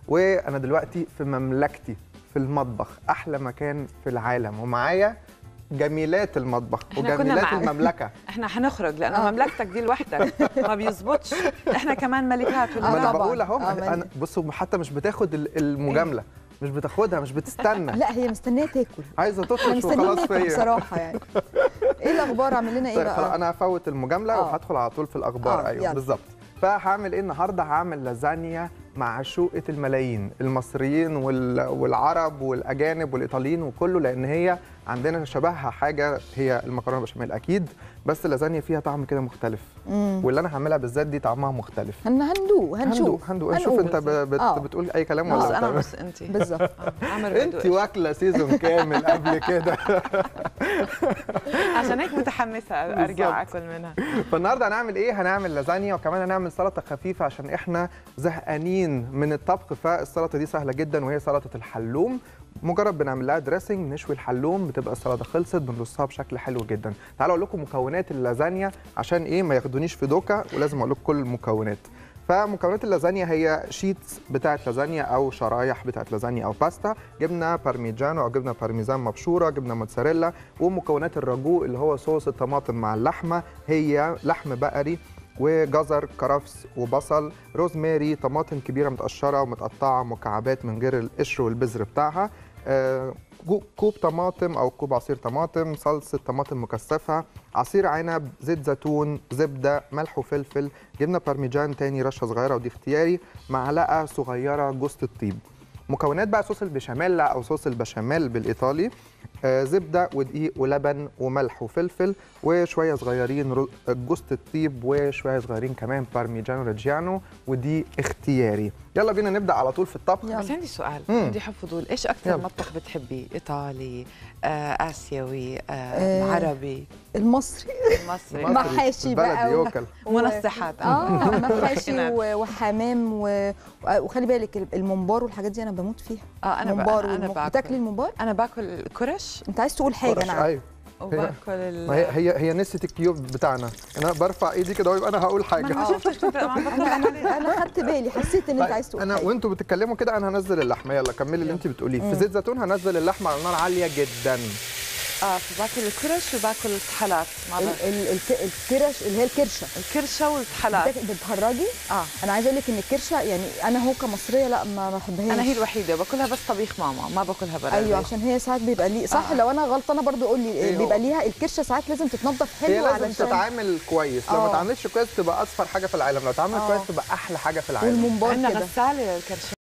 وانا دلوقتي في مملكتي في المطبخ احلى مكان في العالم ومعايا جميلات المطبخ إحنا كنا وجميلات مع- المملكه احنا هنخرج لانه مملكتك دي لوحدك ما بيزبطش احنا كمان ملكات في ما انا طبعاً. بقول اهو آه، انا ملك. بصوا حتى مش بتاخد ال- المجامله مش بتاخدها مش بتستنى لا هي مستنيه تاكل عايزه احنا تطرش مستنيين وخلاص ناكل فيا بصراحه يعني ايه الاخبار عامل لنا ايه طيب خلاص بقى انا هفوت المجامله آه. وهدخل على طول في الاخبار آه، ايوه يلا. بالظبط فهعمل ايه النهارده هعمل لازانيا مع شوقة الملايين المصريين وال- والعرب والاجانب والايطاليين وكله لان هي عندنا شبهها حاجه هي المكرونه بشاميل اكيد بس اللازانيا فيها طعم كده مختلف مم. واللي انا هعملها بالذات دي طعمها مختلف هن هندوق هنشوف هندوق هنشوف هنقول. انت ب- بت آه. بتقول اي كلام نص ولا انا بتعمل؟ ونص انت بالظبط عمر انت بدوق واكله سيزون كامل قبل كده عشان هيك متحمسه ارجع بالظبط. اكل منها فالنهارده هنعمل ايه؟ هنعمل لازانيا وكمان هنعمل سلطه خفيفه عشان احنا زهقانين من الطبخ فالسلطه دي سهله جدا وهي سلطه الحلوم مجرد بنعمل لها دريسنج نشوي الحلوم بتبقى السلطه خلصت بنرصها بشكل حلو جدا تعالوا اقول لكم مكونات اللازانيا عشان ايه ما ياخدونيش في دوكا ولازم اقول لكم كل المكونات فمكونات اللازانيا هي شيتس بتاعت لازانيا او شرايح بتاعت لازانيا او باستا جبنه بارميجانو او جبنه بارميزان مبشوره جبنه موتزاريلا ومكونات الراجو اللي هو صوص الطماطم مع اللحمه هي لحم بقري وجزر كرفس وبصل روزماري طماطم كبيره متقشره ومتقطعه مكعبات من غير القشر والبذر بتاعها آه، جو- كوب طماطم او كوب عصير طماطم صلصه طماطم مكثفه عصير عنب زيت زيتون زبده ملح وفلفل جبنه بارميجان تاني رشه صغيره ودي اختياري معلقه صغيره جوز الطيب مكونات بقى صوص البشاميل او صوص البشاميل بالايطالي آه، زبده ودقيق ولبن وملح وفلفل وشويه صغيرين رو- جوز الطيب وشويه صغيرين كمان بارميجانو ريجيانو ودي اختياري يلا بينا نبدا على طول في الطبخ يلا. بس عندي سؤال مم. عندي حب فضول ايش اكثر يلا. مطبخ بتحبيه ايطالي آه، اسيوي آه، آه، عربي المصري مصري مصري. محاشي بقى بلدي و- يوكل منسحات اه محاشي خناق. و- وحمام و... وخلي بالك الممبار والحاجات دي انا بموت فيها اه انا ممبار بقى انا والم- باكل بتاكلي الممبار انا باكل كرش انت عايز تقول حاجه فرش، انا عارفة. ايوه وباكل ال ما هي هي هي نسيت الكيوب بتاعنا انا برفع ايدي كده ويبقى انا هقول ما حاجه انا شفتك شفت عم بطلع انا عليه. انا انا خدت بالي حسيت ان انت عايز تقول انا حاجه وانتوا بتتكلموا كده انا هنزل اللحمه يلا كملي اللي انت بتقوليه في زيت زيتون هنزل اللحمه على نار عاليه جدا اه فباكل الكرش وباكل الطحالات مع بعض ال- ال- الك- الكرش اللي هي الكرشه الكرشه والطحالات بتاك- بتهرجي اه انا عايزه اقول لك ان الكرشه يعني انا هو كمصريه لا ما بحبهاش انا هي الوحيده باكلها بس طبيخ ماما ما باكلها برا ايوه البيت. عشان هي ساعات بيبقى ليه صح آه. لو انا غلطانه برضو قول لي إيه هو؟ بيبقى ليها الكرشه ساعات لازم تتنضف هي حلو لازم علشان تتعامل كويس لو ما آه. اتعاملتش كويس تبقى اصفر حاجه في العالم لو اتعاملت آه. كويس تبقى احلى حاجه في العالم والممبار عندنا كده غساله للكرشه